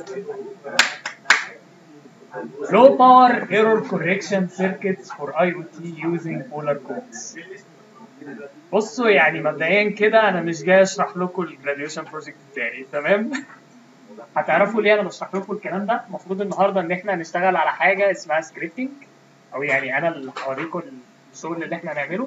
low power error correction circuits for IoT using polar codes بصوا يعني مبدئيا كده انا مش جاي اشرح لكم الجراديويشن بروجكت بتاعي تمام هتعرفوا ليه انا بشرح لكم الكلام ده المفروض النهارده ان احنا هنشتغل على حاجه اسمها سكريبتنج او يعني انا اللي هوريكم الشغل اللي احنا هنعمله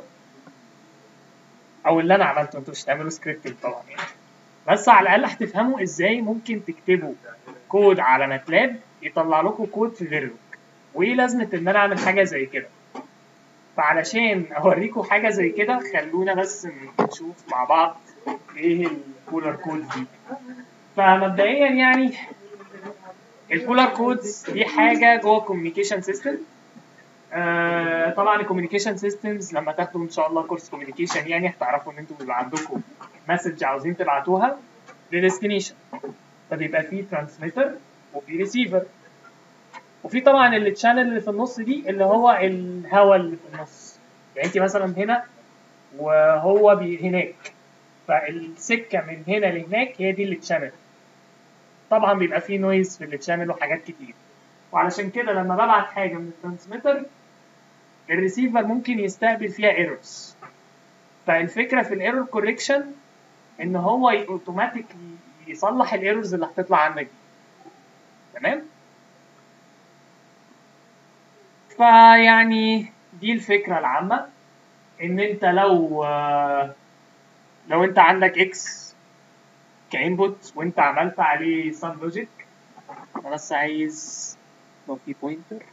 او اللي انا عملته انتوا مش هتعملوا سكريبتنج طبعا يعني بس على الاقل هتفهموا ازاي ممكن تكتبوا كود على ماتلاب يطلع لكم كود في فيرلوك وايه لازمه ان انا اعمل حاجه زي كده فعلشان اوريكم حاجه زي كده خلونا بس نشوف مع بعض ايه الكولر كود دي فمبدئيا يعني الكولر كودز دي حاجه جوه الكوميونيكيشن سيستم آه طبعا الكوميونيكيشن سيستمز لما تاخدوا ان شاء الله كورس كوميونيكيشن يعني هتعرفوا ان انتوا بيبقى عندكم مسج عاوزين تبعتوها لديستنيشن فبيبقى فيه ترانسميتر وفي ريسيفر وفي طبعا التشانل اللي في النص دي اللي هو الهواء اللي في النص يعني انت مثلا هنا وهو بي هناك فالسكه من هنا لهناك هي دي التشانل طبعا بيبقى فيه نويز في التشانل وحاجات كتير وعلشان كده لما ببعت حاجه من الترانسميتر الريسيفر ممكن يستقبل فيها ايرورز فالفكره في الايرور كوريكشن ان هو اوتوماتيك يصلح الايرورز اللي هتطلع عندك دي تمام فيعني دي الفكره العامه ان انت لو لو انت عندك اكس كانبوت وانت عملت عليه سم لوجيك انا بس عايز لو في بوينتر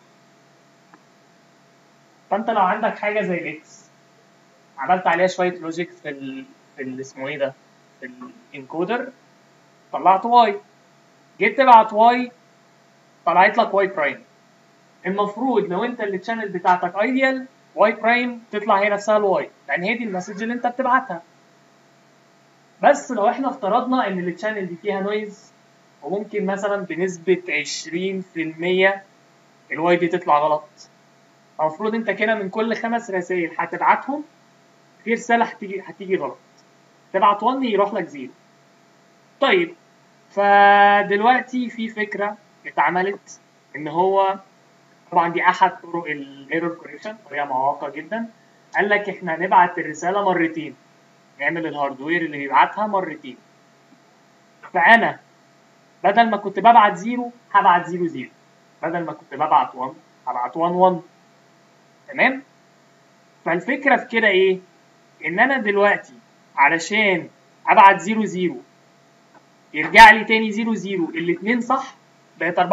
فانت لو عندك حاجه زي الاكس عملت عليها شويه لوجيك في ال في ال اسمه ايه ده في الانكودر طلعت واي جيت تبعت واي طلعت لك واي برايم المفروض لو انت التشانل بتاعتك ايديال واي برايم تطلع هي نفسها الواي لان هي دي المسج اللي انت بتبعتها بس لو احنا افترضنا ان التشانل دي فيها نويز وممكن مثلا بنسبة 20% الواي دي تطلع غلط المفروض انت كده من كل خمس رسائل هتبعتهم في رسالة هتيجي هتيجي غلط تبعت 1 يروح لك زيرو طيب فدلوقتي في فكرة اتعملت ان هو طبعا دي احد طرق الايرور كوريكشن طريقة معوقة جدا قال لك احنا هنبعت الرسالة مرتين نعمل الهاردوير اللي بيبعتها مرتين فانا بدل ما كنت ببعت زيرو هبعت زيرو زيرو بدل ما كنت ببعت 1 هبعت 1 1 تمام فالفكره في كده ايه ان انا دلوقتي علشان ابعت زيرو زيرو يرجع لي تاني زيرو زيرو الاثنين صح بقت 64%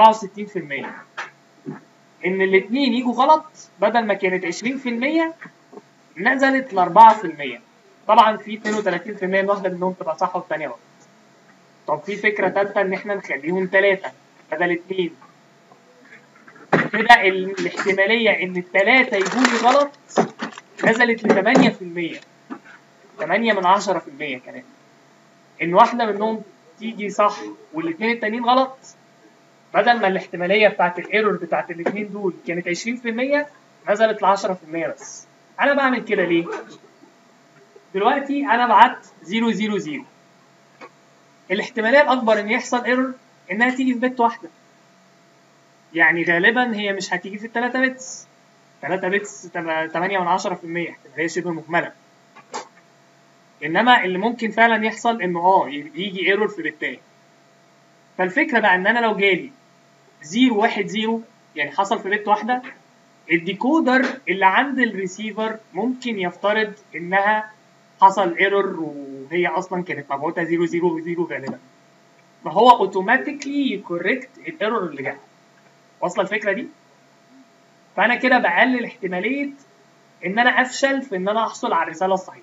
ان الاثنين يجوا غلط بدل ما كانت 20% نزلت ل 4% طبعا في 32% الواحده منهم تبقى صح والثانيه غلط طب في فكره ثالثه ان احنا نخليهم ثلاثه بدل اثنين كده الاحتماليه ان الثلاثه يجوا لي غلط نزلت ل 8% 8 من 10% كمان ان واحده منهم تيجي صح والاثنين التانيين غلط بدل ما الاحتماليه بتاعت الايرور بتاعت الاثنين دول كانت 20% نزلت ل 10% بس انا بعمل كده ليه دلوقتي انا بعت 0 0 0 الاحتماليه الاكبر ان يحصل ايرور انها تيجي في بت واحده يعني غالبا هي مش هتيجي في الثلاثة بتس 3 بتس 8 من 10% احتماليه شبه مهمله انما اللي ممكن فعلا يحصل انه اه يجي ايرور في بتاين فالفكره بقى ان انا لو جالي 0 1 0 يعني حصل في بت واحده الديكودر اللي عند الريسيفر ممكن يفترض انها حصل ايرور وهي اصلا كانت مبعوثه 0 0 0 غالبا فهو اوتوماتيكلي يكوركت الايرور اللي جاي واصله الفكره دي فانا كده بقلل احتماليه ان انا افشل في ان انا احصل على الرساله الصحيحه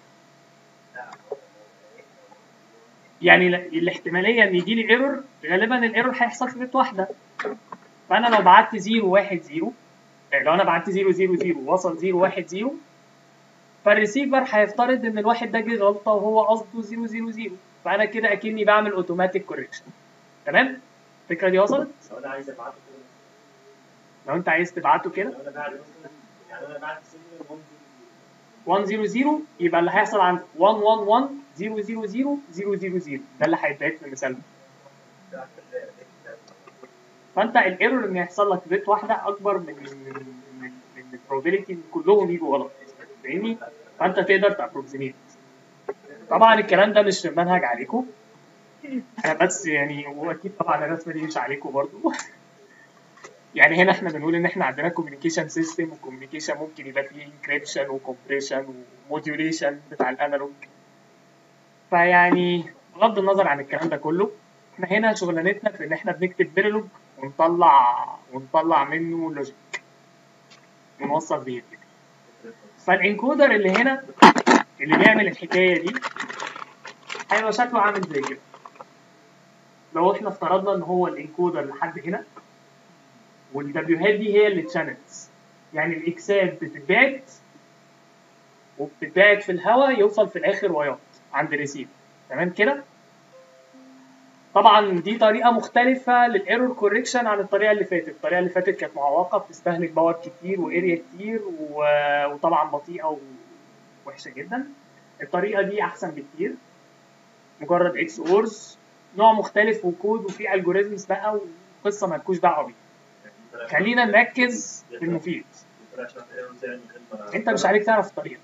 يعني الاحتماليه ان يجي لي ايرور غالبا الايرور هيحصل في بت واحده فانا لو بعت 0 1 0 لو انا بعت 0 0 0 وصل 0 1 0 فالريسيفر هيفترض ان الواحد ده جه غلطه وهو قصده 0 0 0 فانا كده اكني بعمل اوتوماتيك كوريكشن تمام الفكره دي وصلت لو انا عايز ابعته كده لو انت عايز تبعته كده لو انا بعت مثلا يعني انا بعت سيجنال 1 0 0 يبقى اللي هيحصل عند 1 1 1 0 0 0 0 0 0 ده اللي هيتبعت في المثال ده فانت الايرور ان يحصل لك بيت واحده اكبر من من من من البروبابيلتي ان كلهم يجوا غلط فاهمني؟ فانت تقدر تابروكسيميت طبعا الكلام ده مش في المنهج عليكم انا بس يعني واكيد طبعا الرسمه دي مش عليكم برضو يعني هنا احنا بنقول ان احنا عندنا كوميونيكيشن سيستم والكوميونيكيشن ممكن يبقى فيه انكريبشن وكومبريشن وموديوليشن بتاع الانالوج فيعني بغض النظر عن الكلام ده كله احنا هنا شغلانتنا في ان احنا بنكتب فيرلوج ونطلع ونطلع منه لوجيك ونوصل بيه الفكره فالانكودر اللي هنا اللي بيعمل الحكايه دي هيبقى شكله عامل زي كده لو احنا افترضنا ان هو الانكودر لحد هنا والدبليوهات دي هي اللي تشانلز يعني الاكسات بتتبعت وبتتبعت في الهواء يوصل في الاخر وايات عند الريسيف تمام كده طبعا دي طريقه مختلفه للايرور كوريكشن عن الطريقه اللي فاتت الطريقه اللي فاتت كانت معوقه بتستهلك باور كتير واريا كتير و... وطبعا بطيئه ووحشه جدا الطريقه دي احسن بكتير مجرد اكس اورز نوع مختلف وكود وفي الجوريزمز بقى وقصه مالكوش دعوه بيها خلينا نركز في المفيد انت مش عليك تعرف الطريقه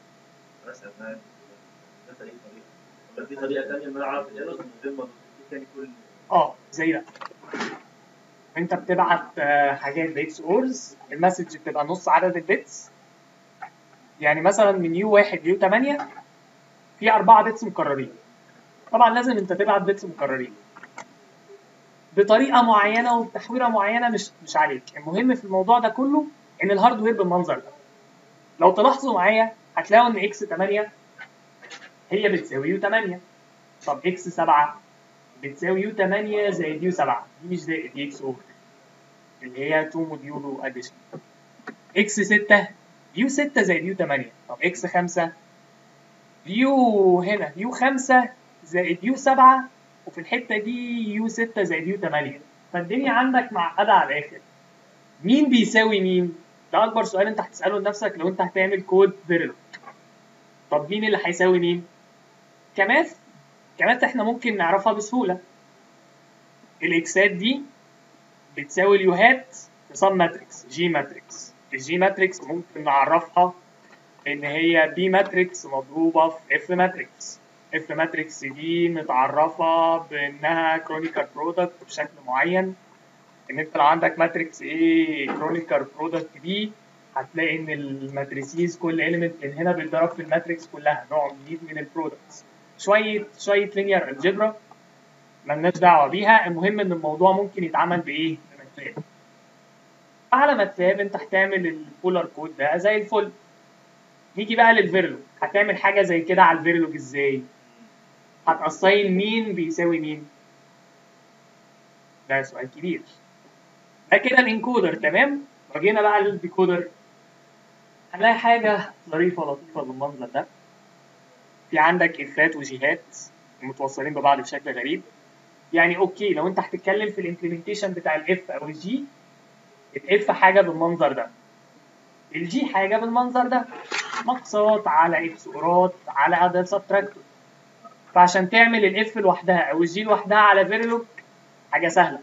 في طريقه ثانيه ان انا اعرف الايرور من غير ما تاني كل اه زي ده انت بتبعت آه، حاجات باكس اورز المسج بتبقى نص عدد البيتس يعني مثلا من يو 1 ليو 8 في أربعة بيتس مكررين طبعا لازم انت تبعت بيتس مكررين بطريقه معينه وبتحويره معينه مش مش عليك المهم في الموضوع ده كله ان الهاردوير بالمنظر ده لو تلاحظوا معايا هتلاقوا ان اكس 8 هي بتساوي يو 8 طب اكس 7 بتساوي يو 8 زائد يو 7 دي مش زائد دي اكس اوفر اللي هي 2 موديولو اديشن اكس 6 يو 6 زائد يو 8 طب اكس 5 يو هنا يو 5 زائد يو 7 وفي الحته دي يو 6 زائد يو 8 فالدنيا عندك معقده على الاخر مين بيساوي مين؟ ده اكبر سؤال انت هتساله لنفسك لو انت هتعمل كود فيرلوج طب مين اللي هيساوي مين؟ كماث كماث احنا ممكن نعرفها بسهوله الاكسات دي بتساوي اليوهات في صم ماتريكس جي ماتريكس الجي ماتريكس ممكن نعرفها ان هي بي ماتريكس مضروبه في اف ماتريكس اف ماتريكس دي متعرفه بانها كرونيكال برودكت بشكل معين ان انت لو عندك ماتريكس ايه كرونيكال برودكت دي هتلاقي ان الماتريسيز كل اليمنت من هنا بيتضرب في الماتريكس كلها نوع جديد من البرودكتس شويه شويه لينير الجبرا ملناش دعوه بيها المهم ان الموضوع ممكن يتعمل بايه؟ بماتلاب على ماتلاب انت هتعمل البولار كود ده زي الفل نيجي بقى للفيرلوج هتعمل حاجه زي كده على الفيرلوج ازاي؟ هتقصين مين بيساوي مين؟ ده سؤال كبير ده كده الانكودر تمام؟ وجينا بقى للديكودر هنلاقي حاجة ظريفة لطيفة بالمنظر ده في عندك افات وجيهات متوصلين ببعض بشكل غريب يعني اوكي لو انت هتتكلم في الامبلمنتيشن بتاع الاف او الجي الاف حاجة بالمنظر ده الجي حاجة بالمنظر ده مقصات على اكسورات على عدد سبتراكتور فعشان تعمل الاف لوحدها او الجي لوحدها على فيرلوج حاجة سهلة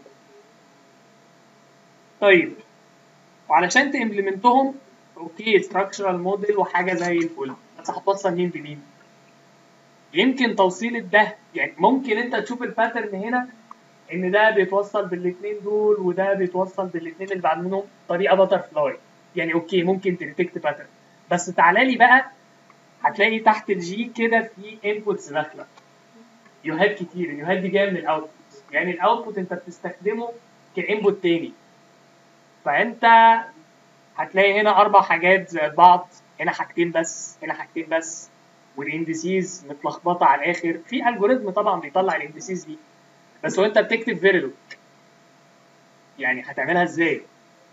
طيب وعلشان تمبلمنتهم اوكي ستراكشرال موديل وحاجه زي الفل بس هتوصل مين بمين يمكن توصيل ده يعني ممكن انت تشوف الباترن هنا ان ده بيتوصل بالاثنين دول وده بيتوصل بالاثنين اللي بعد منهم طريقه باتر فلاي يعني اوكي ممكن تديتكت باترن بس تعالى لي بقى هتلاقي تحت الجي كده في انبوتس داخله يوهات كتير اليوهات دي جايه من الاوتبوت يعني الاوتبوت انت بتستخدمه كانبوت تاني فانت هتلاقي هنا اربع حاجات زي بعض هنا حاجتين بس هنا حاجتين بس والاندسيز متلخبطه على الاخر في الجوريزم طبعا بيطلع الاندسيز دي بس وانت بتكتب فيرلوج يعني هتعملها ازاي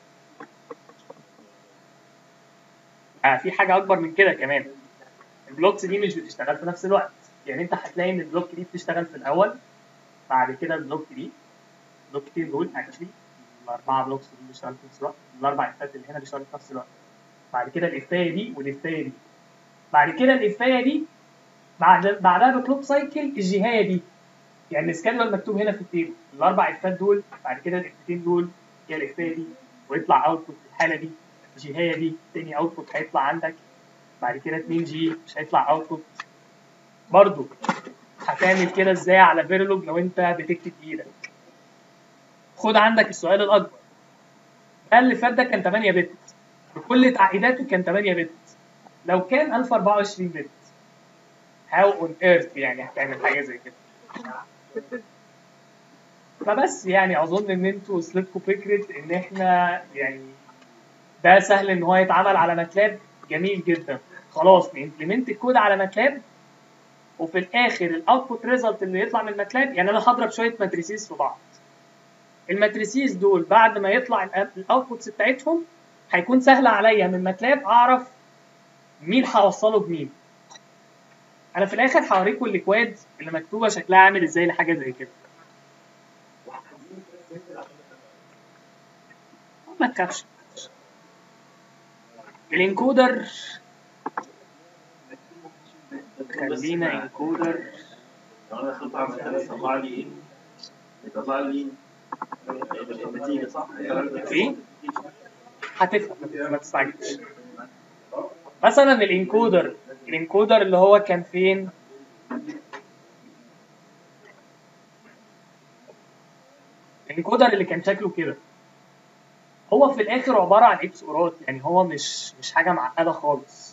آه في حاجه اكبر من كده كمان البلوكس دي مش بتشتغل في نفس الوقت يعني انت هتلاقي ان البلوك دي بتشتغل في الاول بعد كده البلوك دي البلوكتين دول اكشلي الاربعه بلوكس دول بيشتغلوا في نفس الوقت الاربع افات اللي هنا بيشتغلوا في نفس الوقت بعد كده الافايه دي والافايه دي بعد كده الافايه دي بعد بعدها بكلوك سايكل الجهايه دي يعني السكادول مكتوب هنا في التيبل الاربع افات دول بعد كده الافتين دول هي الافايه دي ويطلع اوتبوت في الحاله دي جي هي دي تاني اوتبوت هيطلع عندك بعد كده 2 جي مش هيطلع اوتبوت برضو هتعمل كده ازاي على فيرلوج لو انت بتكتب بايدك خد عندك السؤال الاكبر ده اللي فات ده كان 8 بت بكل تعقيداته كان 8 بت لو كان 1024 بت هاو اون ايرث يعني هتعمل حاجه زي كده فبس يعني اظن ان انتوا وصلتكم فكره ان احنا يعني ده سهل ان هو يتعمل على ماتلاب جميل جدا خلاص نمبلمنت الكود على ماتلاب وفي الاخر الاوتبوت ريزلت اللي يطلع من الماتلاب يعني انا هضرب شويه ماتريسيز في بعض الماتريسيز دول بعد ما يطلع الاوتبوتس بتاعتهم هيكون سهل عليا من ماتلاب اعرف مين هوصله بمين انا في الاخر هوريكم الاكواد اللي مكتوبه شكلها عامل ازاي لحاجه زي كده ما تخافش الانكودر خلينا انكودر لو انا دخلت على مثلا يطلع لي ايه؟ يطلع لي النتيجه صح؟ ايه؟ هتفهم ما تستعجلش مثلا الانكودر الانكودر اللي هو كان فين الانكودر اللي كان شكله كده هو في الاخر عباره عن اكس اورات يعني هو مش مش حاجه معقده خالص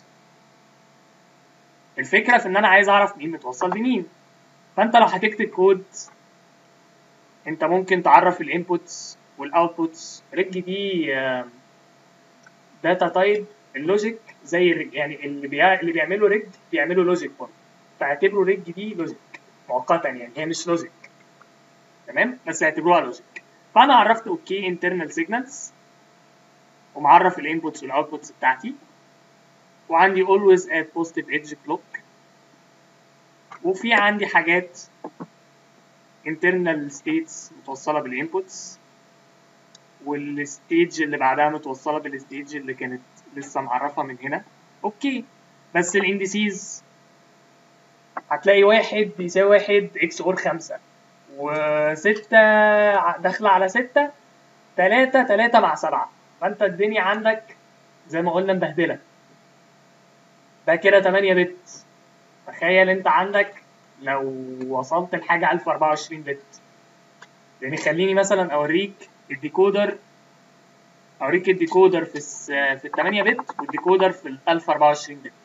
الفكره في ان انا عايز اعرف مين متوصل بمين فانت لو هتكتب كود انت ممكن تعرف الانبوتس والاوتبوتس ريج دي داتا تايب اللوجيك زي الرج يعني اللي بيع... اللي بيعملوا ريج بيعملوا لوجيك برضه فاعتبروا ريج دي لوجيك مؤقتا يعني هي مش لوجيك تمام بس اعتبروها لوجيك فانا عرفت اوكي انترنال سيجنالز ومعرف الانبوتس والاوتبوتس بتاعتي وعندي always at positive edge clock وفي عندي حاجات internal states متوصلة بالانبوتس والستيج اللي بعدها متوصلة بالستيج اللي كانت لسه معرفها من هنا اوكي بس الاندسيز هتلاقي واحد بيساوي واحد اكس اور خمسة وستة داخلة على ستة تلاتة تلاتة مع سبعة فانت الدنيا عندك زي ما قلنا مبهدلة ده كده 8 بت تخيل انت عندك لو وصلت لحاجة 1024 بت يعني خليني مثلا اوريك الديكودر اوريك الديكودر في الس... في ال 8 بت والديكودر في ال 1024 بت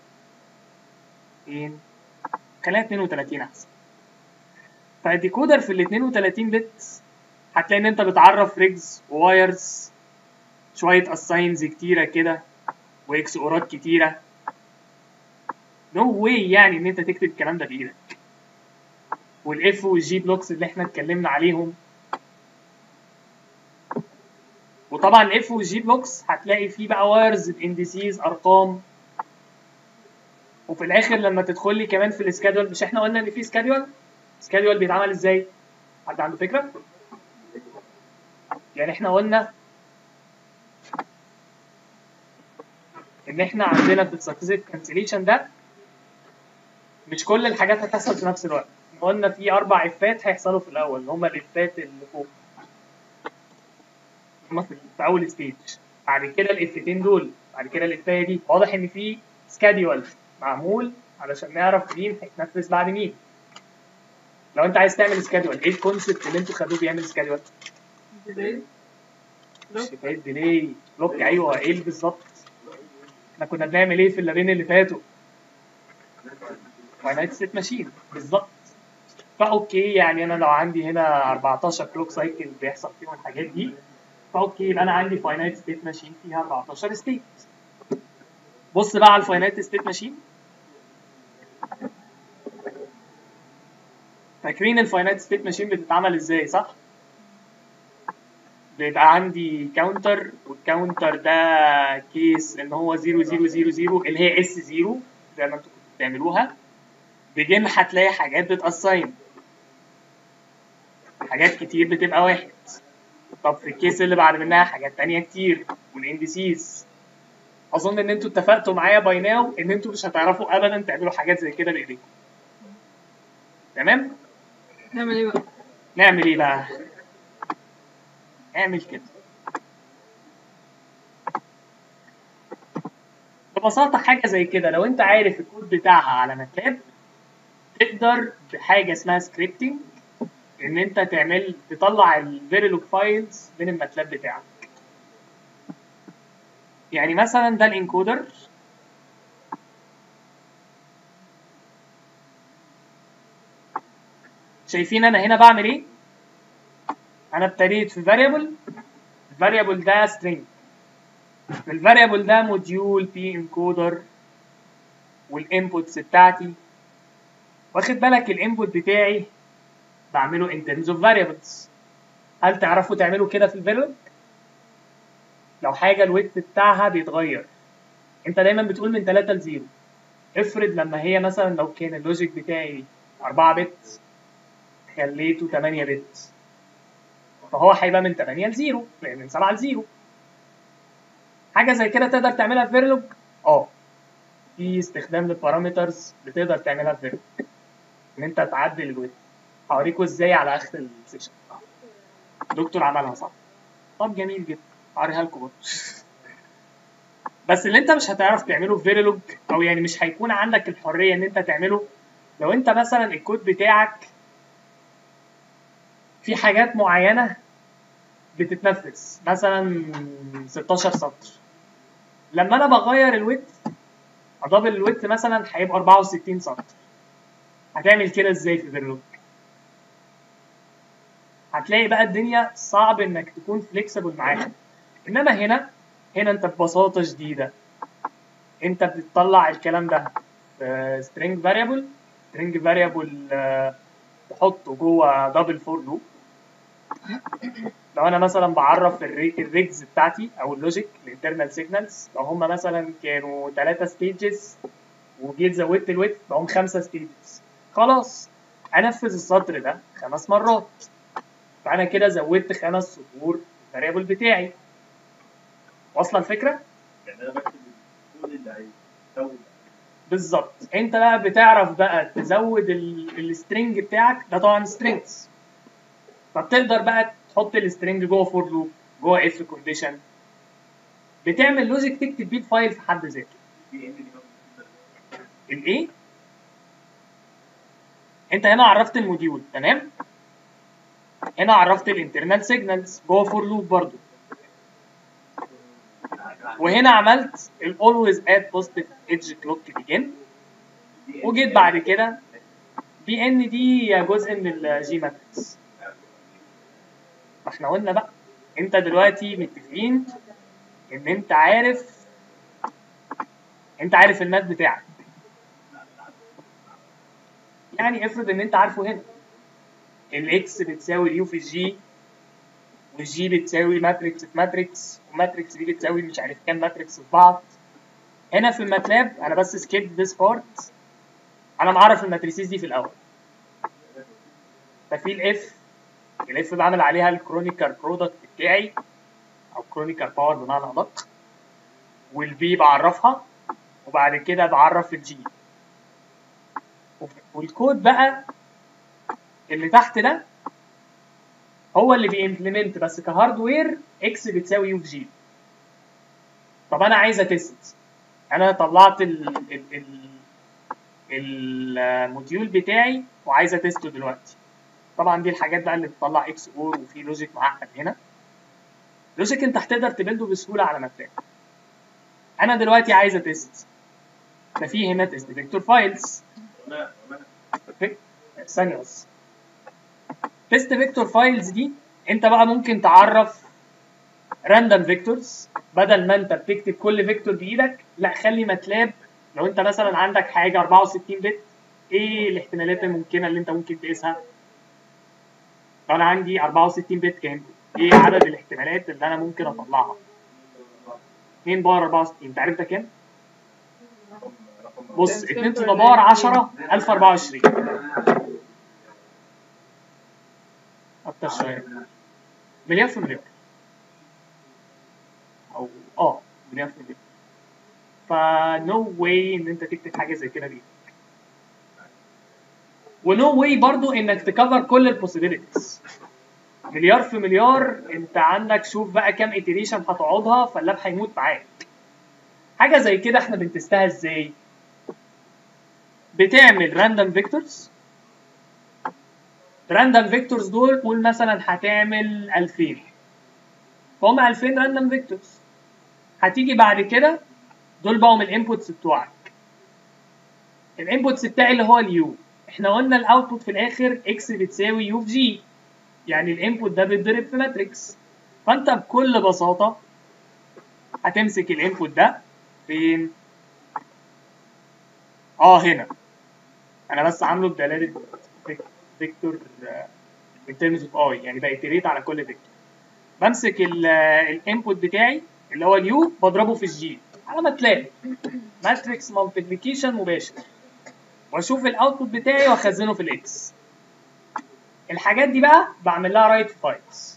فين خليها 32 احسن فالديكودر في ال 32 بت هتلاقي ان انت بتعرف ريجز ووايرز شوية اساينز كتيرة كده واكس اورات كتيرة نو no واي يعني ان انت تكتب الكلام ده بايدك والاف والجي بلوكس اللي احنا اتكلمنا عليهم وطبعا الاف والجي بلوكس هتلاقي فيه بقى وايرز باندسيز ارقام وفي الاخر لما تدخل لي كمان في السكادول مش احنا قلنا ان في سكادول سكادول بيتعمل ازاي حد عنده فكره يعني احنا قلنا ان احنا عندنا في السكسيسيف كانسليشن ده مش كل الحاجات هتحصل في نفس الوقت قلنا في اربع افات هيحصلوا في الاول اللي هم الافات اللي فوق هم في, في اول ستيج بعد كده الافتين دول بعد كده الافايه دي واضح ان في سكادول معمول علشان نعرف مين هيتنفذ بعد مين لو انت عايز تعمل سكادول ايه الكونسيبت اللي انتوا خدوه بيعمل سكادول شفايف ديلي بلوك ايوه ايه اللي بالظبط احنا كنا بنعمل ايه في اللابين اللي فاتوا فاينايت ستيت ماشين بالظبط فاوكي يعني انا لو عندي هنا 14 كلوك سايكل بيحصل فيهم الحاجات دي فاوكي يبقى انا عندي فاينايت ستيت ماشين فيها 14 ستيت بص بقى على الفاينايت ستيت ماشين فاكرين الفاينايت ستيت ماشين بتتعمل ازاي صح؟ بيبقى عندي كاونتر والكاونتر ده كيس ان هو 0 0 0 0 اللي هي اس 0 زي ما انتوا بتعملوها بجن هتلاقي حاجات بتأساين حاجات كتير بتبقى واحد طب في الكيس اللي بعد منها حاجات تانية كتير والاندسيز اظن ان انتوا اتفقتوا معايا باي ناو ان انتوا مش هتعرفوا ابدا تعملوا حاجات زي كده بايديكم تمام نعمل ايه بقى؟ نعمل ايه بقى نعمل كده ببساطة حاجة زي كده لو انت عارف الكود بتاعها على ماتلاب تقدر بحاجة اسمها سكريبتنج ان انت تعمل تطلع الفيريلوج فايلز من الماتلاب بتاعك يعني مثلا ده الانكودر شايفين انا هنا بعمل ايه انا ابتديت في variable الفاريبل ده string الفاريبل ده موديول بي انكودر والانبوتس بتاعتي واخد بالك الانبوت بتاعي بعمله in terms of variables هل تعرفوا تعملوا كده في الفيرلوج لو حاجه الويت بتاعها بيتغير انت دايما بتقول من 3 ل 0 افرض لما هي مثلا لو كان اللوجيك بتاعي 4 بت خليته 8 بت فهو هيبقى من 8 ل 0 لان من 7 ل 0 حاجه زي كده تقدر تعملها في فيرلوج اه في استخدام للبارامترز بتقدر تعملها في فيرلوج ان انت تعدل الويت هوريكم ازاي على اخر السيشن دكتور عملها صح طب جميل جدا هوريها لكم برضه بس اللي انت مش هتعرف تعمله في فيرلوج او يعني مش هيكون عندك الحريه ان انت تعمله لو انت مثلا الكود بتاعك في حاجات معينه بتتنفذ مثلا 16 سطر لما انا بغير الويت ادبل الويت مثلا هيبقى 64 سطر هتعمل كده ازاي في فيرلوج هتلاقي بقى الدنيا صعب انك تكون فليكسبل معاها انما هنا هنا انت ببساطه شديده انت بتطلع الكلام ده في string variable string variable آه، تحطه جوه دبل فور لوب لو انا مثلا بعرف الريجز بتاعتي او اللوجيك الانترنال سيجنالز لو هم مثلا كانوا ثلاثة ستيجز وجيت زودت الويت بقوم خمسة ستيجز خلاص انفذ السطر ده خمس مرات فانا كده زودت خمس سطور الفاريبل بتاعي واصله الفكره يعني انا بكتب الكود اللي هيسوي بالظبط انت بقى بتعرف بقى تزود السترنج بتاعك ده طبعا سترينجز فبتقدر بقى تحط السترنج جوه فور لوب جوه اف كونديشن بتعمل لوجيك تكتب بيه الفايل في حد ذاته بي ام دي الايه انت هنا عرفت الموديول تمام هنا عرفت الانترنال سيجنالز جوه فور لوب برضو وهنا عملت ال always add positive edge clock begin وجيت بعد كده بي ان دي جزء من الجي ماتريكس ما احنا قلنا بقى انت دلوقتي متفقين ان انت عارف انت عارف المات بتاعك يعني افرض ان انت عارفه هنا الاكس بتساوي اليو في الجي والجي بتساوي ماتريكس في ماتريكس وماتريكس دي بتساوي مش عارف كام ماتريكس في بعض هنا في الماتلاب انا بس سكيب ذيس بارت انا معرف الماتريسيز دي في الاول ففي الاف الاف بعمل عليها الكرونيكال برودكت بتاعي او كرونيكال باور بمعنى ادق والبي بعرفها وبعد كده بعرف الجي والكود بقى اللي تحت ده هو اللي بيمبلمنت بس كهاردوير اكس بتساوي يو في جي طب انا عايز اتست انا طلعت ال ال ال الموديول بتاعي وعايز اتسته دلوقتي طبعا دي الحاجات بقى اللي بتطلع اكس اور وفي لوجيك معقد هنا لوجيك انت هتقدر تبلده بسهوله على ماتلاب انا دلوقتي عايز اتست ففي هنا تيست فيكتور فايلز وما وما ثانيه بس تيست فيكتور فايلز دي انت بقى ممكن تعرف راندوم فيكتورز بدل ما انت بتكتب كل فيكتور بايدك لا خلي ماتلاب لو انت مثلا عندك حاجه 64 بت ايه الاحتمالات الممكنه اللي انت ممكن تقيسها لو انا عندي 64 بت كام ايه عدد الاحتمالات اللي انا ممكن اطلعها 2 باور 64 انت عارف ده كام بص 2 تو ذا باور 10 1024 اكتر شويه مليار في مليار او اه مليار في مليار فا نو واي ان انت تكتب حاجه زي كده بايدك ونو واي برضو انك تكفر كل البوسيبيليتيز مليار في مليار انت عندك شوف بقى كام iteration هتقعدها فاللاب هيموت معاك حاجه زي كده احنا بنتستها ازاي بتعمل راندوم فيكتورز راندوم فيكتورز دول قول مثلا هتعمل 2000 فهم 2000 راندوم فيكتورز هتيجي بعد كده دول بقوا من الانبوتس بتوعك الانبوتس بتاعي اللي هو اليو احنا قلنا الاوتبوت في الاخر اكس بتساوي يو في جي يعني الانبوت ده بيتضرب في ماتريكس فانت بكل بساطه هتمسك الانبوت ده فين اه هنا انا بس عامله بدلاله فيكتور in terms of i يعني بيتريت على كل فيكتور بمسك الانبوت بتاعي اللي هو اليو بضربه في الجي على ما تلاقي ماتريكس مالتيبليكيشن مباشر واشوف الاوتبوت بتاعي واخزنه في الاكس الحاجات دي بقى بعمل لها رايت فايلز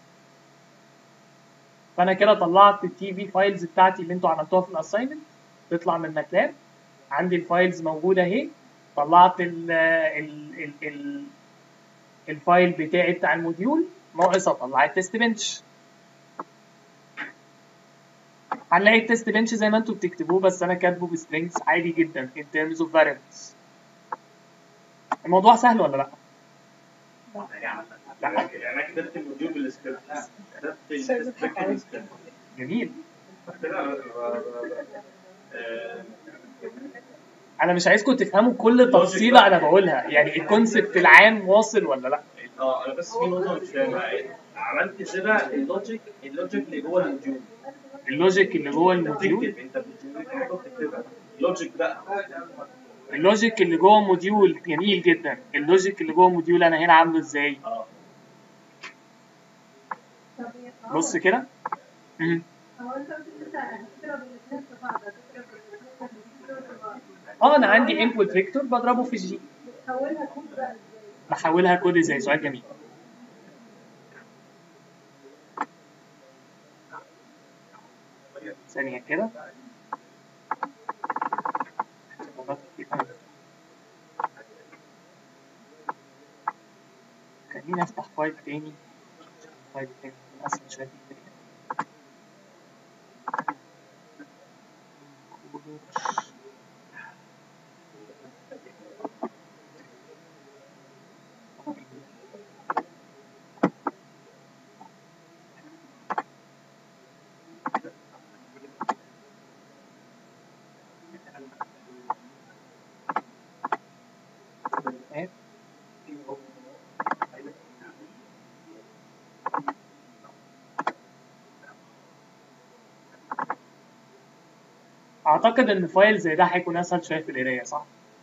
فانا كده طلعت التي في فايلز بتاعتي اللي انتوا عملتوها في الاساينمنت تطلع من ماتلاب عندي الفايلز موجوده اهي طلعت ال ال ال ال الفايل بتاعي بتاع الموديول ناقص اطلع التست بنش هنلاقي التست بنش زي ما انتوا بتكتبوه بس انا كاتبه بسترينجز عادي جدا in terms of variables الموضوع سهل ولا لا؟ لا يعني انا كتبت الموديول بالسكريبت كتبت السكريبت بالسكريبت جميل كده آه، انا مش عايزكم تفهموا كل تفصيله انا بقولها يعني الكونسبت العام واصل ولا لا اه انا بس في نقطه مش فاهمها عملت كده اللوجيك اللوجيك اللي جوه الموديول اللوجيك اللي جوه الموديول بتكتب انت بتجيب حاجه وتكتبها اللوجيك بقى اللوجيك اللي جوه موديول جميل جدا اللوجيك اللي جوه موديول انا هنا عامله ازاي اه بص كده مم. هو انت قلت ان انت هتضرب الاثنين في بعض هتضرب الاثنين في بعض اه انا عندي انبوت فيكتور بضربه في الجي بتحولها كود بقى ازاي؟ بحولها كود ازاي سؤال جميل ثانية كده خليني افتح فايل تاني فايل تاني اسهل شوية في الدنيا. اعتقد ان فايل زي ده هيكون اسهل شويه في القرايه صح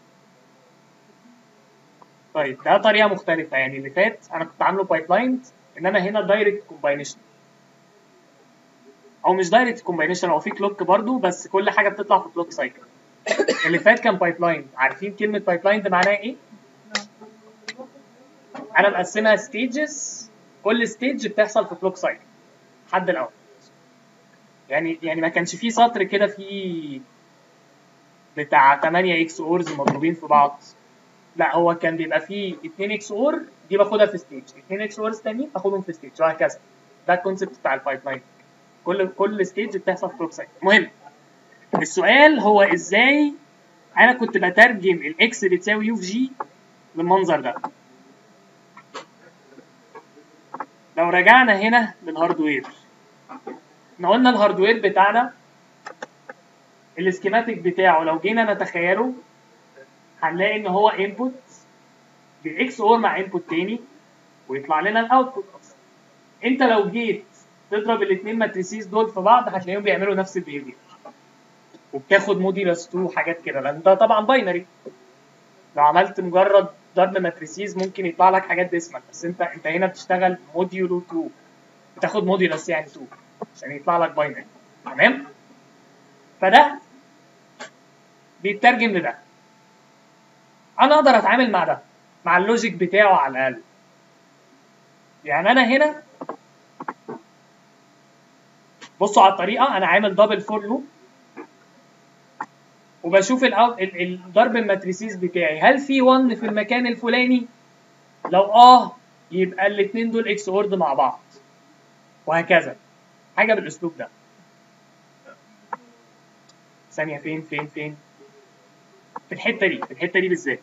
طيب ده طريقه مختلفه يعني اللي فات انا كنت عامله بايب لاين ان انا هنا دايركت كومباينيشن او مش دايركت كومباينيشن هو في كلوك برضو بس كل حاجه بتطلع في كلوك سايكل اللي فات كان بايب لاين عارفين كلمه بايب لاين ده معناها ايه انا مقسمها ستيجز كل ستيج بتحصل في كلوك سايكل لحد الاول يعني يعني ما كانش في سطر كده فيه بتاع 8 اكس اورز مضروبين في بعض لا هو كان بيبقى فيه 2 اكس اور دي باخدها في ستيج 2 اكس اورز تانيين باخدهم في ستيج وهكذا ده الكونسيبت بتاع البايب لاين كل كل ستيج بتحصل في كلوك سايكل المهم السؤال هو ازاي انا كنت بترجم الاكس بتساوي يو في جي بالمنظر ده لو رجعنا هنا للهاردوير احنا قلنا الهاردوير بتاعنا السكيماتيك بتاعه لو جينا نتخيله هنلاقي ان هو انبوت باكس اور مع انبوت تاني ويطلع لنا الاوتبوت اصلا انت لو جيت تضرب الاثنين ماتريسيز دول في بعض هتلاقيهم بيعملوا نفس البيهيفير وبتاخد موديلس 2 وحاجات كده لان ده طبعا باينري لو عملت مجرد ضرب ماتريسيز ممكن يطلع لك حاجات ديسمال بس انت انت هنا بتشتغل موديولو 2 بتاخد موديلس يعني 2 عشان يطلع لك باينري تمام فده بيترجم لده انا اقدر اتعامل مع ده مع اللوجيك بتاعه على الاقل يعني انا هنا بصوا على الطريقه انا عامل دبل فور لوب وبشوف الأو- ال- الضرب الماتريسيز بتاعي هل في 1 في المكان الفلاني لو اه يبقى الاثنين دول اكس اورد مع بعض وهكذا حاجه بالاسلوب ده ثانيه فين فين فين في الحته دي في الحته دي بالذات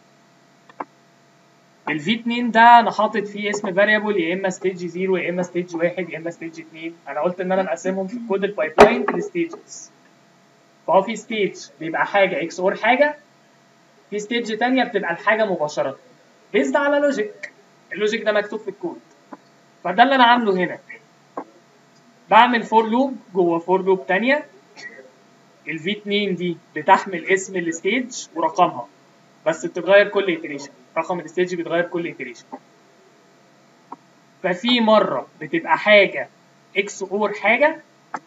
الفي 2 ده انا حاطط فيه اسم فاريبل يا اما ستيج 0 يا اما ستيج 1 يا اما ستيج 2 انا قلت ان انا مقسمهم في كود البايب لاين للستيجز فهو في ستيج بيبقى حاجه اكس اور حاجه في ستيج تانية بتبقى الحاجه مباشره بيزد على لوجيك اللوجيك ده مكتوب في الكود فده اللي انا عامله هنا بعمل فور لوب جوه فور لوب تانية الفي 2 دي بتحمل اسم الستيج ورقمها بس بتتغير كل iteration رقم الستيج بيتغير كل iteration ففي مرة بتبقى حاجة اكس اور حاجة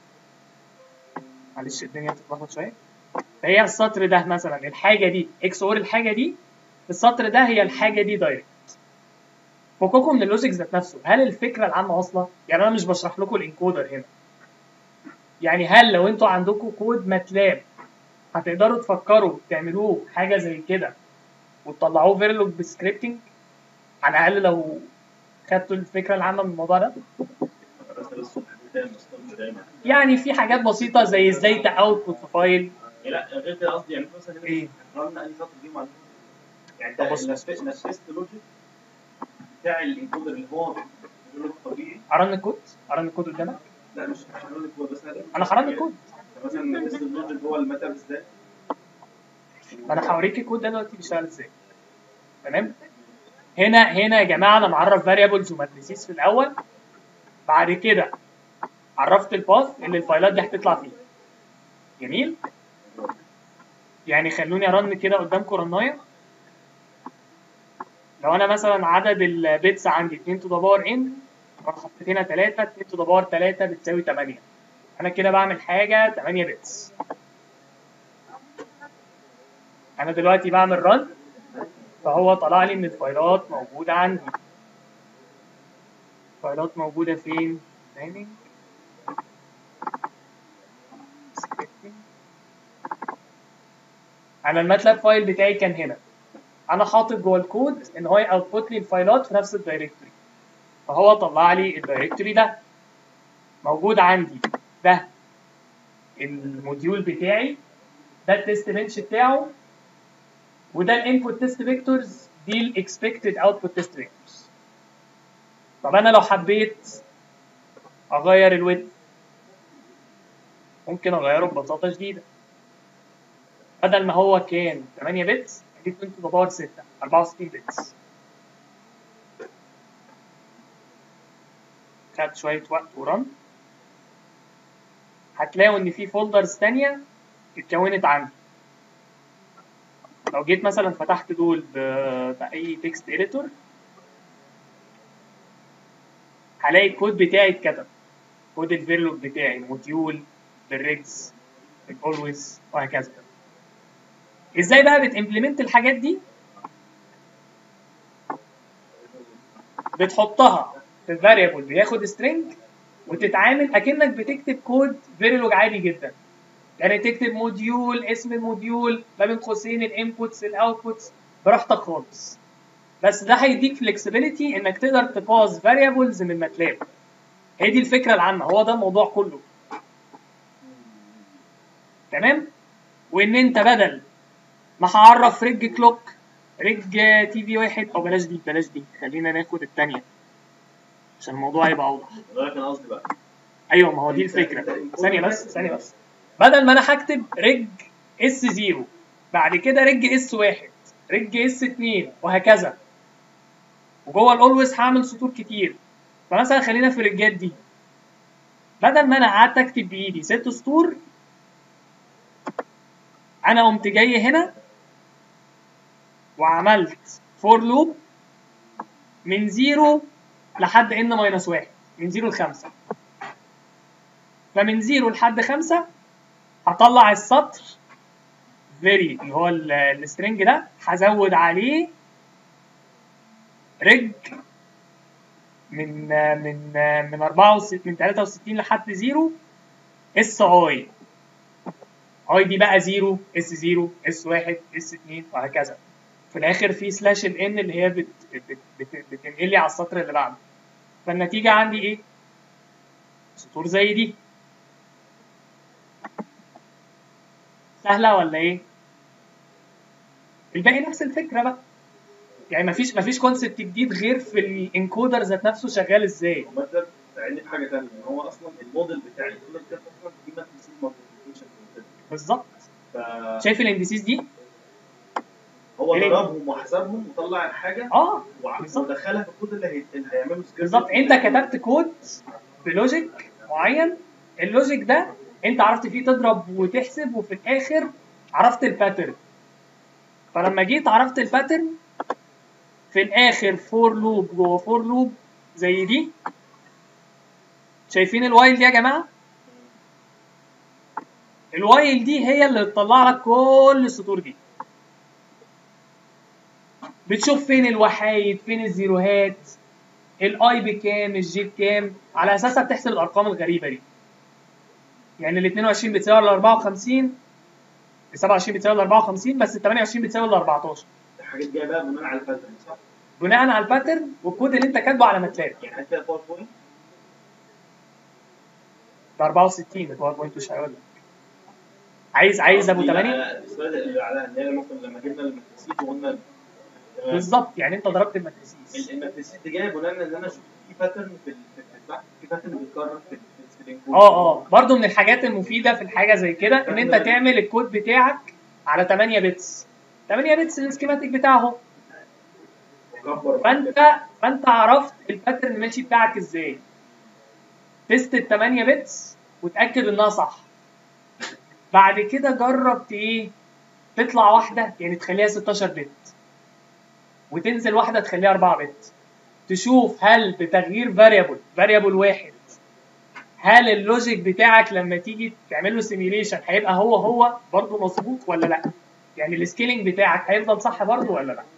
معلش الدنيا بتتلخبط شوية فهي السطر ده مثلا الحاجة دي اكس اور الحاجة دي السطر ده هي الحاجة دي دايركت فكوكم من اللوجيك ذات نفسه هل الفكرة العامة واصلة؟ يعني أنا مش بشرح لكم الانكودر هنا يعني هل لو انتوا عندكم كود ماتلاب هتقدروا تفكروا تعملوه حاجة زي كده وتطلعوه فيرلوج بسكريبتنج على الاقل لو خدتوا الفكره العامه من الموضوع ده بس الصبح دايما الصبح دايما يعني في حاجات بسيطه زي ازاي تاوتبوت في فايل لا غير كده قصدي يعني مثلا هنا إيه؟ رن اي سطر دي معلومه يعني طب انت بص- نفذت نفذت لوجيك بتاع الانكودر اللي هو اللوجيك الطبيعي قرن الكود قرن الكود قدامك لا مش مش لوجيك هو بس انا قرنت الكود انت مثلا نفذت اللوجيك جوه الماتب ازاي ما انا هوريك الكود ده دلوقتي بيشتغل ازاي تمام هنا هنا يا جماعه انا معرف فاريبلز وماتريسيز في الاول بعد كده عرفت الباث اللي الفايلات دي هتطلع فيه جميل يعني خلوني ارن كده قدامكم رنايه لو انا مثلا عدد البيتس عندي 2 تو ذا باور ان انا حطيت هنا 3 2 تو ذا باور 3 بتساوي 8 انا كده بعمل حاجه 8 بيتس انا دلوقتي بعمل رن فهو طلع لي ان الفايلات موجوده عندي الفايلات موجوده فين planning scripting انا الماتلاب فايل بتاعي كان هنا انا حاطط جوه الكود ان هو يوتبوت لي الفايلات في نفس الدايركتوري فهو طلع لي الدايركتوري ده موجود عندي ده الموديول بتاعي ده التست بنش بتاعه وده الانبوت تيست فيكتورز دي الاكسبكتد اوتبوت تيست فيكتورز طب انا لو حبيت اغير الويت ممكن اغيره ببساطه شديده بدل ما هو كان 8 بتس اجيب 2 تو باور 6 64 بتس خد شويه وقت ورن هتلاقوا ان في فولدرز تانية اتكونت عندي لو جيت مثلا فتحت دول ب- باي تكست اديتور هلاقي الكود بتاعي اتكتب كود الفيرلوج بتاعي موديول بالريجز بالاولويز وهكذا ازاي بقى بتimplement الحاجات دي بتحطها في الفاريبل بياخد string وتتعامل اكنك بتكتب كود فيرلوج عادي جدا يعني تكتب موديول اسم الموديول ما بين قوسين الانبوتس الاوتبوتس براحتك خالص بس ده هيديك فلكسبيليتي انك تقدر تباز فاريبلز من ماتلاب هي دي الفكره العامه هو ده الموضوع كله تمام وان انت بدل ما هعرف رج كلوك رج تي في واحد او بلاش دي بلاش دي خلينا ناخد الثانيه عشان الموضوع يبقى اوضح ده كان قصدي بقى ايوه ما هو دي الفكره ثانيه بس ثانيه بس بدل ما انا هكتب رج اس 0 بعد كده رج اس 1 رج اس 2 وهكذا وجوه الاولويز هعمل سطور كتير فمثلا خلينا في الرجات دي بدل ما انا قعدت اكتب بايدي ست سطور انا قمت جاي هنا وعملت فور لوب من 0 لحد ان ماينس 1 من 0 ل 5 فمن 0 لحد 5 هطلع السطر فيري اللي هو السترنج ده هزود عليه رج من من من 64 من 63 لحد 0 اس اي اي دي بقى 0 اس 0 اس 1 اس 2 وهكذا في الاخر في سلاش الان اللي هي بت بت بت بتنقل لي على السطر اللي بعده فالنتيجه عندي ايه سطور زي دي سهله ولا ايه الباقي نفس الفكره بقى يعني مفيش مفيش كونسبت جديد غير في الانكودر ذات نفسه شغال ازاي ومثلا ساعدني في حاجه ثانيه ان هو اصلا الموديل بتاع الكولر كات اصلا في ماتريسيز مالتيبيكيشن بالظبط فهو شايف الاندسيس دي إيه؟ ضربهم وحسبهم وطلع الحاجه اه وع- بالظبط. ودخلها في الكود اللي هي- اللي هيعمله سكريبت بالظبط انت كتبت كود بلوجيك معين اللوجيك ده انت عرفت فيه تضرب وتحسب وفي الاخر عرفت الباترن فلما جيت عرفت الباترن في الاخر فور لوب جوه فور لوب زي دي شايفين الوايل دي يا جماعه الوايل دي هي اللي تطلع لك كل السطور دي بتشوف فين الوحايد فين الزيروهات الاي بكام الجي بكام على اساسها بتحسب الارقام الغريبه دي يعني ال 22 بتساوي ال 54 ال 27 بتساوي ال 54 بس ال 28 بتساوي ال 14 الحاجات جايه بقى بناء على الباترن صح؟ بناء على الباترن والكود اللي انت كاتبه على ماتلاب يعني حتى باوربوينت ده 64 الباوربوينت مش هيقول لك عايز عايز ابو 8 السؤال اللي على اللي هي مثلا لما جبنا الماتريسيز وقلنا تمام. بالظبط يعني انت ضربت الماتريسيس الماتريسيز دي جايه بناء ان انا شفت في باترن في ال- في التحت في باترن بيتكرر في ال- في الانكود اه اه برضه من الحاجات المفيده في الحاجه زي كده ان انت تعمل الكود بتاعك على 8 بيتس 8 بيتس السكيماتيك بتاعه وكبر فانت فانت عرفت الباترن ماشي بتاعك ازاي تست ال 8 بيتس وتاكد انها صح بعد كده جرب ت- ايه تطلع واحده يعني تخليها 16 بت وتنزل واحده تخليها 4 بت تشوف هل بتغيير فاريبل فاريبل واحد هل اللوجيك بتاعك لما تيجي تعمل له سيميليشن هيبقى هو هو برضه مظبوط ولا لا يعني السكيلينج بتاعك هيفضل صح برضه ولا لا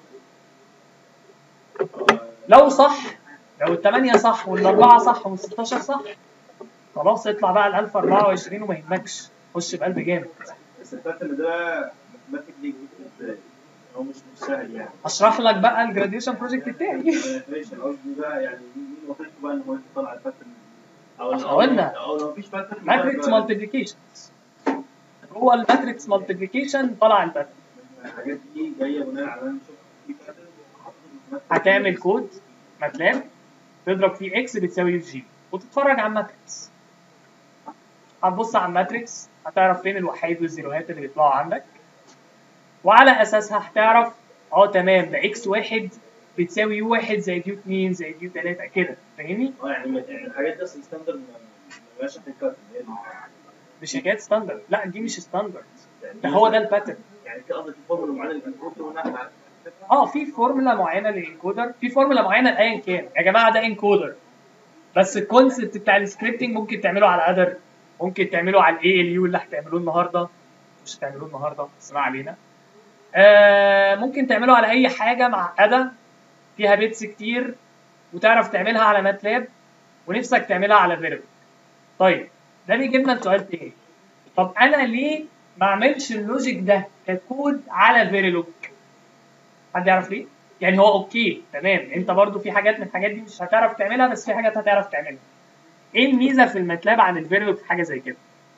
لو صح لو الثمانية صح والأربعة صح وال16 صح خلاص اطلع بقى ال 1024 وما يهمكش خش بقلب جامد بس الباترن ده بقى ماثيماتيكلي ازاي؟ هو مش مش سهل يعني اشرح لك بقى الجراديويشن بروجكت بتاعي ماشي قصدي بقى يعني مين مين وظيفته بقى ان هو يطلع الباترن او إحنا قلنا. او لو مفيش باترن ماتريكس مالتيبليكيشن هو الماتريكس مالتيبليكيشن طلع الباترن الحاجات دي جايه بناء على ان انا شفت في باترن هتعمل كود ماتلاب تضرب فيه اكس بتساوي في جي وتتفرج على الماتريكس هتبص على الماتريكس هتعرف فين الوحيد والزيروهات اللي بيطلعوا عندك وعلى اساسها هتعرف اه تمام ده اكس واحد بتساوي يو واحد زائد يو اتنين زائد يو تلاته كده فاهمني؟ اه يعني يعني الحاجات دي اصلا ستاندرد ما بقاش في الباترن هي دي. مش حكايه ستاندرد لا دي مش ستاندرد يعني ده هو ده الباترن يعني في قصدك فورمولا معينه للانكود ونحن على اه في فورمولا معينه للانكودر في فورمولا معينه لايا كان يا جماعه ده انكودر بس الكونسبت بتاع السكريبتنج ممكن تعمله على ادر ممكن تعمله على الاي ال يو اللي هتعملوه النهارده مش هتعملوه النهارده بس ما علينا آه ممكن تعمله على اي حاجه معقده فيها بيتس كتير وتعرف تعملها على ماتلاب ونفسك تعملها على فيرب طيب ده بيجيبنا لسؤال تاني طب انا ليه ما اعملش اللوجيك ده ككود على فيريلوج حد يعرف ليه؟ يعني هو اوكي تمام انت برضو في حاجات من الحاجات دي مش هتعرف تعملها بس في حاجات هتعرف تعملها. ايه الميزه في الماتلاب عن الفيرلوج في حاجه زي كده؟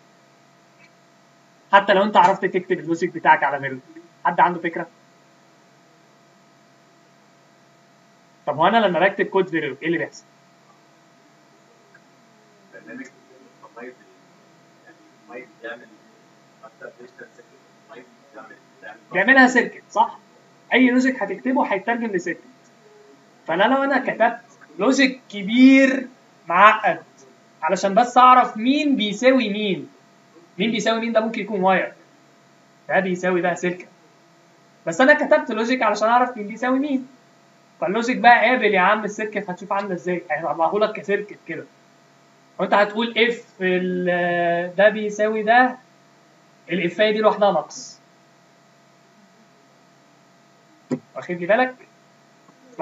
حتى لو انت عرفت تكتب اللوجيك بتاعك على فيرلوج، حد عنده فكره؟ طب هو انا لما بكتب كود فيرلوج ايه اللي بيحصل؟ برنامج مايك يعني مايك بيعمل مكتب ديجيتال سيركت مايك بيعمل بيعمل بيعملها سيركت صح؟ اي لوجيك هتكتبه هيترجم لسيركت. فانا لو انا كتبت لوجيك كبير معقد علشان بس اعرف مين بيساوي مين مين بيساوي مين ده ممكن يكون واير ده بيساوي ده سلكه بس انا كتبت لوجيك علشان اعرف مين بيساوي مين فاللوجيك بقى قابل يا عم السيركت هتشوف عامله ازاي هيطلعه لك كسيركت كده وانت هتقول اف ال- ده بيساوي ده الافايه دي لوحدها نقص واخد لي بالك ف